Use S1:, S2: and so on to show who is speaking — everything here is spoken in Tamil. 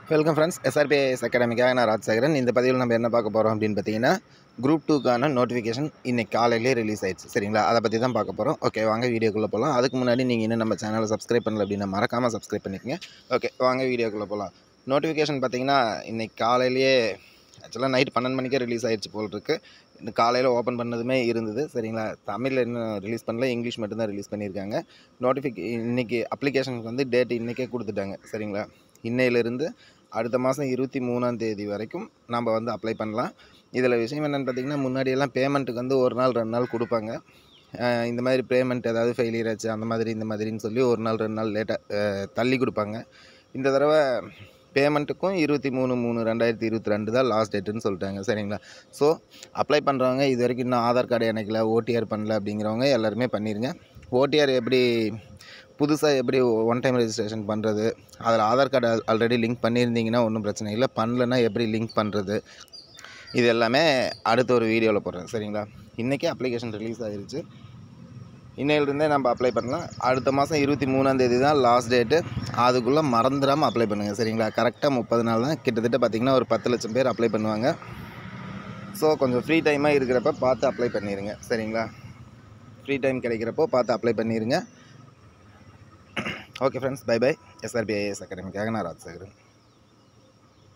S1: வெல்கம் ஃப்ரெண்ட்ஸ் எஸ்ஆர்பிஐஎஸ் அகாடமிக்காக நான் ராஜசேகரன் இந்த பதிவில் நம்ம என்ன பார்க்க போகிறோம் அப்படின்னு பார்த்தீங்கன்னா குரூப் டூக்கான நோட்டிஃபிகேஷன் இன்னைக்கு காலையிலே ரிலீஸ் ஆயிடுச்சு சரிங்களா அதை பற்றி தான் பார்க்க போகிறோம் ஓகே வாங்க வீடியோக்குள்ளே போகலாம் அதுக்கு முன்னாடி நீங்கள் இன்னும் நம்ம சேனலை சப்ஸ்கிரைப் பண்ணல அப்படின்னா மறக்காமல் சப்ஸ்கிரைப் பண்ணிக்கங்க ஓகே வாங்க வீடியோக்குள்ளே போகலாம் நோட்டிஃபிகேஷன் பார்த்தீங்கன்னா இன்னைக்கு காலையிலேயே ஆக்சுவலாக நைட் பன்னெண்டு மணிக்கே ரிலீஸ் ஆயிடுச்சு போல் இருக்கு இந்த காலையில் ஓப்பன் பண்ணதுமே இருந்தது சரிங்களா தமிழில் இன்னும் ரிலீஸ் பண்ணல இங்கிலீஷ் மட்டும்தான் ரிலீஸ் பண்ணியிருக்காங்க நோட்டிஃபிகே இன்னைக்கு அப்ளிகேஷனுக்கு வந்து டேட் இன்றைக்கே கொடுத்துட்டாங்க சரிங்களா இன்னையிலேருந்து அடுத்த மாதம் இருபத்தி மூணாம் தேதி வரைக்கும் நம்ம வந்து அப்ளை பண்ணலாம் இதில் விஷயம் என்னென்னு பார்த்தீங்கன்னா முன்னாடியெல்லாம் பேமெண்ட்டுக்கு வந்து ஒரு நாள் ரெண்டு நாள் கொடுப்பாங்க அஹ் இந்த மாதிரி பேமெண்ட் ஏதாவது ஃபெயிலியர் ஆச்சு அந்த மாதிரி இந்த மாதிரின்னு சொல்லி ஒரு நாள் ரெண்டு நாள் லேட்டாக தள்ளி கொடுப்பாங்க இந்த தடவை பேமெண்ட்டுக்கும் இருபத்தி மூணு மூணு ரெண்டாயிரத்தி இருபத்தி ரெண்டு தான் லாஸ்ட் டேட்டுன்னு சொல்லிட்டாங்க சரிங்களா ஸோ அப்ளை பண்ணுறவங்க இது வரைக்கும் இன்னும் ஆதார் கார்டு இணைக்கல ஓடிஆர் பண்ணல அப்படிங்கிறவங்க எல்லாருமே பண்ணிடுங்க ஓடிஆர் எப்படி புதுசாக எப்படி ஒன் டைம் ரெஜிஸ்ட்ரேஷன் பண்ணுறது அதில் ஆதார் கார்டு ஆல்ரெடி லிங்க் பண்ணியிருந்தீங்கன்னா ஒன்றும் பிரச்சனை இல்லை பண்ணலன்னா எப்படி லிங்க் பண்ணுறது இது எல்லாமே அடுத்த ஒரு வீடியோவில் போடுறேன் சரிங்களா இன்றைக்கி அப்ளிகேஷன் ரிலீஸ் ஆகிருச்சு இன்னையிலிருந்தே நம்ம அப்ளை பண்ணலாம் அடுத்த மாதம் இருபத்தி மூணாந்தேதி தான் லாஸ்ட் டேட்டு அதுக்குள்ளே மறந்துடாமல் அப்ளை பண்ணுங்கள் சரிங்களா கரெக்டாக முப்பது நாள் தான் கிட்டத்தட்ட பார்த்திங்கன்னா ஒரு பத்து லட்சம் பேர் அப்ளை பண்ணுவாங்க ஸோ கொஞ்சம் ஃப்ரீ டைமாக இருக்கிறப்ப பார்த்து அப்ளை பண்ணிடுங்க சரிங்களா ஃப்ரீ டைம் கிடைக்கிறப்போ பார்த்து அப்ளை பண்ணிடுங்க okay friends bye bye SRBIS அகாடமிக்காக நான் ராஜசேகரன்